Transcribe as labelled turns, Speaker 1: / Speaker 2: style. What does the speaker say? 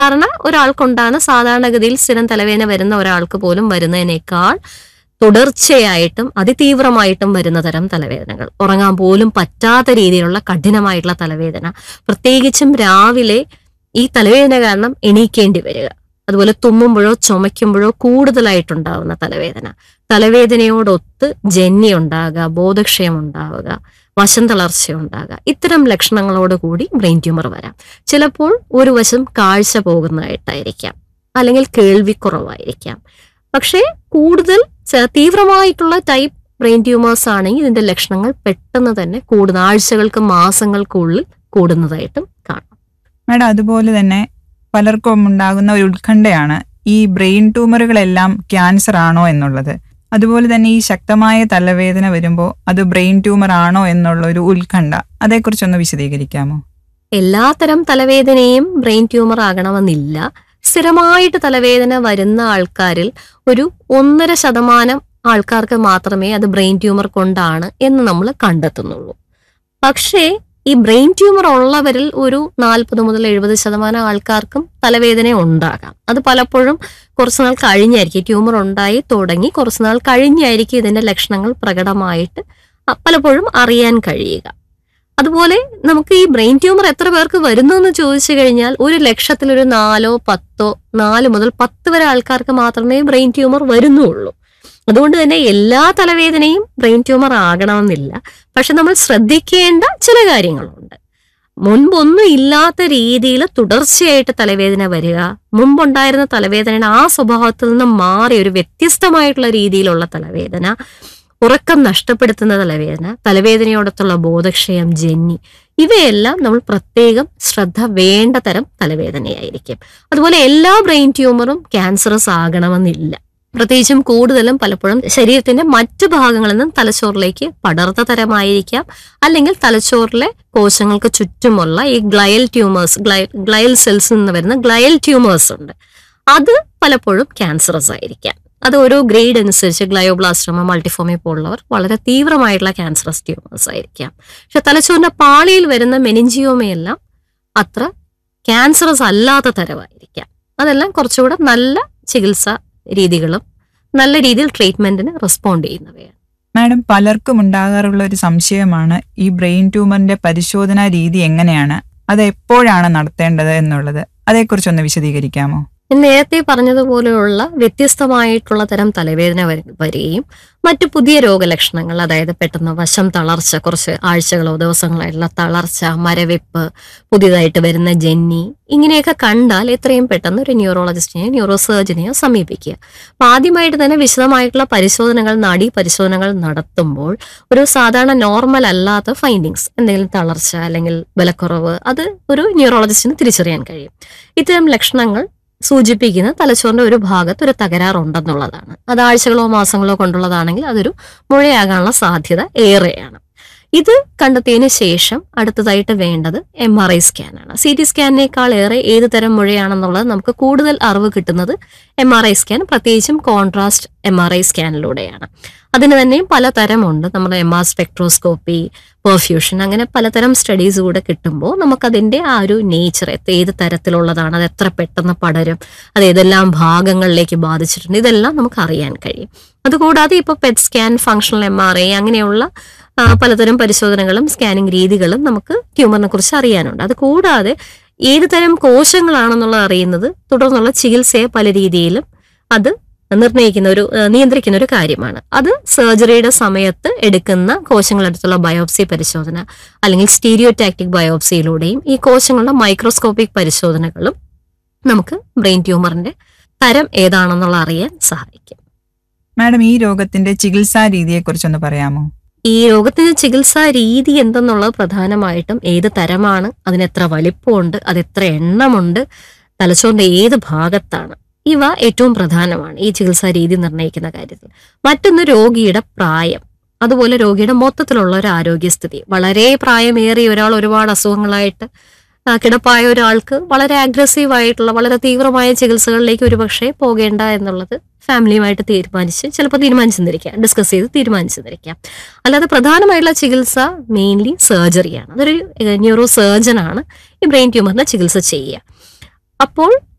Speaker 1: സാധാരണ ഒരാൾക്കുണ്ടാകുന്ന സാധാരണഗതിയിൽ സ്ഥിരം തലവേദന വരുന്ന ഒരാൾക്ക് പോലും വരുന്നതിനേക്കാൾ തുടർച്ചയായിട്ടും അതിതീവ്രമായിട്ടും വരുന്ന തരം തലവേദനകൾ ഉറങ്ങാൻ പോലും പറ്റാത്ത രീതിയിലുള്ള കഠിനമായിട്ടുള്ള തലവേദന പ്രത്യേകിച്ചും രാവിലെ ഈ തലവേദന കാരണം എണീക്കേണ്ടി വരിക അതുപോലെ തുമ്മുമ്പോഴോ ചുമയ്ക്കുമ്പോഴോ കൂടുതലായിട്ടുണ്ടാവുന്ന തലവേദന തലവേദനയോടൊത്ത് ജന്നി ഉണ്ടാകുക ബോധക്ഷയം ഉണ്ടാവുക വശം തളർച്ച ഉണ്ടാകുക ഇത്തരം ലക്ഷണങ്ങളോട് കൂടി ബ്രെയിൻ ട്യൂമർ വരാം ചിലപ്പോൾ ഒരു വശം കാഴ്ച പോകുന്നതായിട്ടായിരിക്കാം അല്ലെങ്കിൽ കേൾവിക്കുറവായിരിക്കാം പക്ഷേ കൂടുതൽ ച- തീവ്രമായിട്ടുള്ള ടൈപ്പ് ബ്രെയിൻ ട്യൂമേഴ്സ് ആണെങ്കിൽ ഇതിന്റെ ലക്ഷണങ്ങൾ പെട്ടെന്ന് തന്നെ കൂടുന്ന ആഴ്ചകൾക്ക് മാസങ്ങൾക്കുള്ളിൽ കൂടുന്നതായിട്ടും കാണാം
Speaker 2: മാഡം അതുപോലെ തന്നെ പലർക്കും ഉണ്ടാകുന്ന ഒരു ഉത്കണ്ഠയാണ് ഈ ബ്രെയിൻ ട്യൂമറുകളെല്ലാം ക്യാൻസർ ആണോ എന്നുള്ളത് അതുപോലെ തന്നെ ഈ ശക്തമായ തലവേദന വരുമ്പോൾ അത് ബ്രെയിൻ ട്യൂമർ ആണോ എന്നുള്ള ഒരു ഉത്കണ്ഠ അതേക്കുറിച്ചൊന്ന് വിശദീകരിക്കാമോ
Speaker 1: എല്ലാത്തരം തലവേദനയും ബ്രെയിൻ ട്യൂമർ ആകണമെന്നില്ല സ്ഥിരമായിട്ട് തലവേദന വരുന്ന ആൾക്കാരിൽ ഒരു ഒന്നര ശതമാനം ആൾക്കാർക്ക് മാത്രമേ അത് ബ്രെയിൻ ട്യൂമർ കൊണ്ടാണ് എന്ന് നമ്മൾ കണ്ടെത്തുന്നുള്ളൂ പക്ഷേ ഈ ബ്രെയിൻ ട്യൂമർ ഉള്ളവരിൽ ഒരു നാൽപ്പത് മുതൽ എഴുപത് ശതമാനം ആൾക്കാർക്കും തലവേദന ഉണ്ടാകാം അത് പലപ്പോഴും കുറച്ചുനാൾ കഴിഞ്ഞായിരിക്കും ട്യൂമർ ഉണ്ടായി തുടങ്ങി കുറച്ചുനാൾ കഴിഞ്ഞായിരിക്കും ഇതിന്റെ ലക്ഷണങ്ങൾ പ്രകടമായിട്ട് അ- പലപ്പോഴും അറിയാൻ കഴിയുക അതുപോലെ നമുക്ക് ഈ ബ്രെയിൻ ട്യൂമർ എത്ര പേർക്ക് വരുന്നു എന്ന് ചോദിച്ചു കഴിഞ്ഞാൽ ഒരു ലക്ഷത്തിൽ ഒരു നാലോ പത്തോ നാല് മുതൽ പത്ത് വരെ ആൾക്കാർക്ക് മാത്രമേ ബ്രെയിൻ ട്യൂമർ വരുന്നുള്ളൂ അതുകൊണ്ട് തന്നെ എല്ലാ തലവേദനയും ബ്രെയിൻ ട്യൂമർ ആകണമെന്നില്ല പക്ഷെ നമ്മൾ ശ്രദ്ധിക്കേണ്ട ചില കാര്യങ്ങളുണ്ട് മുൻപൊന്നും ഇല്ലാത്ത രീതിയിൽ തുടർച്ചയായിട്ട് തലവേദന വരിക മുമ്പുണ്ടായിരുന്ന തലവേദനയുടെ ആ സ്വഭാവത്തിൽ നിന്ന് മാറി ഒരു വ്യത്യസ്തമായിട്ടുള്ള രീതിയിലുള്ള തലവേദന ഉറക്കം നഷ്ടപ്പെടുത്തുന്ന തലവേദന തലവേദനയോടൊത്തുള്ള ബോധക്ഷയം ജന്നി ഇവയെല്ലാം നമ്മൾ പ്രത്യേകം ശ്രദ്ധ വേണ്ട തരം തലവേദനയായിരിക്കും അതുപോലെ എല്ലാ ബ്രെയിൻ ട്യൂമറും ക്യാൻസറസ് ആകണമെന്നില്ല പ്രത്യേകിച്ചും കൂടുതലും പലപ്പോഴും ശരീരത്തിന്റെ മറ്റു ഭാഗങ്ങളിൽ നിന്നും തലച്ചോറിലേക്ക് പടർന്ന തരമായിരിക്കാം അല്ലെങ്കിൽ തലച്ചോറിലെ കോശങ്ങൾക്ക് ചുറ്റുമുള്ള ഈ ഗ്ലയൽ ട്യൂമേഴ്സ് ഗ്ലയൽ സെൽസിൽ നിന്ന് വരുന്ന ഗ്ലയൽ ട്യൂമേഴ്സ് ഉണ്ട് അത് പലപ്പോഴും ക്യാൻസറസ് ആയിരിക്കാം അത് ഓരോ ഗ്രേഡ് അനുസരിച്ച് ഗ്ലയോബ്ലാസ്റ്റോമ മൾട്ടിഫോമി പോലുള്ളവർ വളരെ തീവ്രമായിട്ടുള്ള ക്യാൻസറസ് ട്യൂമേഴ്സ് ആയിരിക്കാം പക്ഷെ തലച്ചോറിന്റെ പാളിയിൽ വരുന്ന മെനിഞ്ചിയോമയെല്ലാം അത്ര ക്യാൻസറസ് അല്ലാത്ത തരമായിരിക്കാം അതെല്ലാം കുറച്ചുകൂടെ നല്ല ചികിത്സാ രീതികളും നല്ല രീതിയിൽ ട്രീറ്റ്മെന്റിന് റെസ്പോണ്ട് ചെയ്യുന്നവയാണ്
Speaker 2: മാഡം പലർക്കും ഉണ്ടാകാറുള്ള ഒരു സംശയമാണ് ഈ ബ്രെയിൻ ട്യൂമറിന്റെ പരിശോധനാ രീതി എങ്ങനെയാണ് അത് എപ്പോഴാണ് നടത്തേണ്ടത് എന്നുള്ളത് അതേക്കുറിച്ചൊന്ന് വിശദീകരിക്കാമോ
Speaker 1: ഞാൻ നേരത്തെ പറഞ്ഞതുപോലെയുള്ള വ്യത്യസ്തമായിട്ടുള്ള തരം തലവേദന വര- വരികയും മറ്റു പുതിയ രോഗലക്ഷണങ്ങൾ അതായത് പെട്ടെന്ന് വശം തളർച്ച കുറച്ച് ആഴ്ചകളോ ദിവസങ്ങളായിട്ടുള്ള തളർച്ച മരവിപ്പ് പുതിയതായിട്ട് വരുന്ന ജന്നി ഇങ്ങനെയൊക്കെ കണ്ടാൽ എത്രയും പെട്ടെന്ന് ഒരു ന്യൂറോളജിസ്റ്റിനെയോ ന്യൂറോ സർജനെയോ സമീപിക്കുക അപ്പൊ ആദ്യമായിട്ട് തന്നെ വിശദമായിട്ടുള്ള പരിശോധനകൾ നാഡീ പരിശോധനകൾ നടത്തുമ്പോൾ ഒരു സാധാരണ നോർമൽ അല്ലാത്ത ഫൈൻഡിങ്സ് എന്തെങ്കിലും തളർച്ച അല്ലെങ്കിൽ ബലക്കുറവ് അത് ഒരു ന്യൂറോളജിസ്റ്റിന് തിരിച്ചറിയാൻ കഴിയും ഇത്തരം ലക്ഷണങ്ങൾ സൂചിപ്പിക്കുന്ന തലച്ചോറിന്റെ ഒരു ഭാഗത്ത് ഒരു തകരാറുണ്ടെന്നുള്ളതാണ് അത് ആഴ്ചകളോ മാസങ്ങളോ കൊണ്ടുള്ളതാണെങ്കിൽ അതൊരു മുഴയാകാനുള്ള സാധ്യത ഏറെയാണ് ഇത് കണ്ടെത്തിയതിന് ശേഷം അടുത്തതായിട്ട് വേണ്ടത് എം ആർ ഐ സ്കാനാണ് സി ടി സ്കാനിനേക്കാൾ ഏറെ ഏത് തരം മുഴയാണെന്നുള്ളത് നമുക്ക് കൂടുതൽ അറിവ് കിട്ടുന്നത് എം ആർ ഐ സ്കാൻ പ്രത്യേകിച്ചും കോൺട്രാസ്റ്റ് എം ആർ ഐ സ്കാനിലൂടെയാണ് അതിന് തന്നെയും പലതരമുണ്ട് നമ്മുടെ എം ആർ സ്പെക്ട്രോസ്കോപ്പി പെർഫ്യൂഷൻ അങ്ങനെ പലതരം സ്റ്റഡീസ് കൂടെ കിട്ടുമ്പോൾ നമുക്കതിൻ്റെ ആ ഒരു നേച്ചർ ഏത് തരത്തിലുള്ളതാണ് അത് എത്ര പെട്ടെന്ന് പടരും അത് ഏതെല്ലാം ഭാഗങ്ങളിലേക്ക് ബാധിച്ചിട്ടുണ്ട് ഇതെല്ലാം നമുക്ക് അറിയാൻ കഴിയും അതുകൂടാതെ ഇപ്പോൾ PET scan functional M R I അങ്ങനെയുള്ള ആ, പലതരം പരിശോധനകളും സ്കാനിങ് രീതികളും നമുക്ക് ട്യൂമറിനെ കുറിച്ച് അറിയാനുണ്ട് അത് കൂടാതെ ഏത് തരം കോശങ്ങളാണെന്നുള്ളത് അറിയുന്നത് തുടർന്നുള്ള ചികിത്സയെ പല രീതിയിലും അത് നിർണ്ണയിക്കുന്ന ഒരു ആ, നിയന്ത്രിക്കുന്ന ഒരു കാര്യമാണ് അത് സർജറിയുടെ സമയത്ത് എടുക്കുന്ന കോശങ്ങളടുത്തുള്ള ബയോപ്സി പരിശോധന അല്ലെങ്കിൽ സ്റ്റീരിയോടാക്ടിക് ബയോപ്സിയിലൂടെയും ഈ കോശങ്ങളുടെ മൈക്രോസ്കോപ്പിക് പരിശോധനകളും നമുക്ക് ബ്രെയിൻ ട്യൂമറിന്റെ തരം ഏതാണെന്നുള്ള അറിയാൻ സഹായിക്കും
Speaker 2: മാഡം ഈ രോഗത്തിന്റെ ചികിത്സാ രീതിയെക്കുറിച്ചൊന്ന് പറയാമോ
Speaker 1: ഈ രോഗത്തിന് ചികിത്സാ രീതി എന്തെന്നുള്ളത് പ്രധാനമായിട്ടും ഏത് തരമാണ് അതിന് എത്ര വലിപ്പമുണ്ട് അത് എത്ര എണ്ണമുണ്ട് തലച്ചോറിന്റെ ഏത് ഭാഗത്താണ് ഇവ ഏറ്റവും പ്രധാനമാണ് ഈ ചികിത്സാ രീതി നിർണ്ണയിക്കുന്ന കാര്യത്തിൽ മറ്റൊന്ന് രോഗിയുടെ പ്രായം അതുപോലെ രോഗിയുടെ മൊത്തത്തിലുള്ള ഒരു ആരോഗ്യസ്ഥിതി വളരെ പ്രായമേറിയ ഒരാൾ ഒരുപാട് അസുഖങ്ങളായിട്ട് ആ, കിടപ്പായ ഒരാൾക്ക് വളരെ അഗ്രസീവ് ആയിട്ടുള്ള വളരെ തീവ്രമായ ചികിത്സകളിലേക്ക് ഒരുപക്ഷെ പോകേണ്ട എന്നുള്ളത് ഫാമിലിയുമായിട്ട് തീരുമാനിച്ച് ചിലപ്പോൾ തീരുമാനിച്ചെന്നിരിക്കാം ഡിസ്കസ് ചെയ്ത് തീരുമാനിച്ചെന്നിരിക്കാം അല്ലാതെ പ്രധാനമായിട്ടുള്ള ചികിത്സ മെയിൻലി സർജറിയാണ് അതൊരു ന്യൂറോ സർജനാണ് ഈ ബ്രെയിൻ ട്യൂമറിന്റെ ചികിത്സ ചെയ്യുക അപ്പോൾ